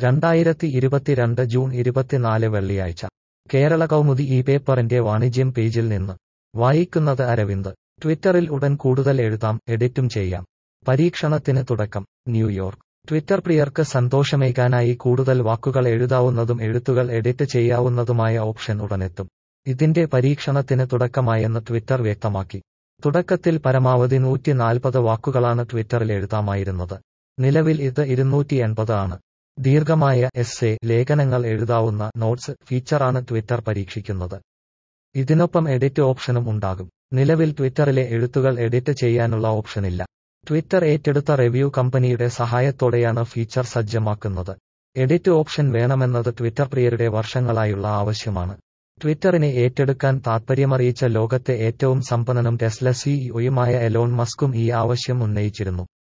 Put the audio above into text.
രണ്ടായിരത്തി ഇരുപത്തിരണ്ട് ജൂൺ ഇരുപത്തിനാല് വെള്ളിയാഴ്ച കേരള കൗമുദി ഈ പേപ്പറിന്റെ വാണിജ്യം പേജിൽ നിന്ന് വായിക്കുന്നത് അരവിന്ദ് ട്വിറ്ററിൽ ഉടൻ കൂടുതൽ എഴുതാം എഡിറ്റും ചെയ്യാം പരീക്ഷണത്തിന് തുടക്കം ന്യൂയോർക്ക് ട്വിറ്റർ പ്രിയർക്ക് സന്തോഷമേകാനായി കൂടുതൽ വാക്കുകൾ എഴുതാവുന്നതും എഴുത്തുകൾ എഡിറ്റ് ചെയ്യാവുന്നതുമായ ഓപ്ഷൻ ഉടനെത്തും ഇതിന്റെ പരീക്ഷണത്തിന് തുടക്കമായെന്ന് ട്വിറ്റർ വ്യക്തമാക്കി തുടക്കത്തിൽ പരമാവധി നൂറ്റി നാൽപ്പത് വാക്കുകളാണ് ട്വിറ്ററിൽ എഴുതാമായിരുന്നത് നിലവിൽ ഇത് ഇരുന്നൂറ്റി എൺപത് ആണ് ദീർഘമായ എസ് എ ലേഖനങ്ങൾ എഴുതാവുന്ന നോട്ട്സ് ഫീച്ചറാണ് ട്വിറ്റർ പരീക്ഷിക്കുന്നത് ഇതിനൊപ്പം എഡിറ്റ് ഓപ്ഷനും ഉണ്ടാകും നിലവിൽ ട്വിറ്ററിലെ എഴുത്തുകൾ എഡിറ്റ് ചെയ്യാനുള്ള ഓപ്ഷനില്ല ട്വിറ്റർ ഏറ്റെടുത്ത റിവ്യൂ കമ്പനിയുടെ സഹായത്തോടെയാണ് ഫീച്ചർ സജ്ജമാക്കുന്നത് എഡിറ്റ് ഓപ്ഷൻ വേണമെന്നത് ട്വിറ്റർ പ്രിയരുടെ വർഷങ്ങളായുള്ള ആവശ്യമാണ് ട്വിറ്ററിനെ ഏറ്റെടുക്കാൻ താൽപ്പര്യമറിയിച്ച ലോകത്തെ ഏറ്റവും സമ്പന്നനും ടെസ്ല സിഇഒയുമായ എലോൺ മസ്കും ഈ ആവശ്യം ഉന്നയിച്ചിരുന്നു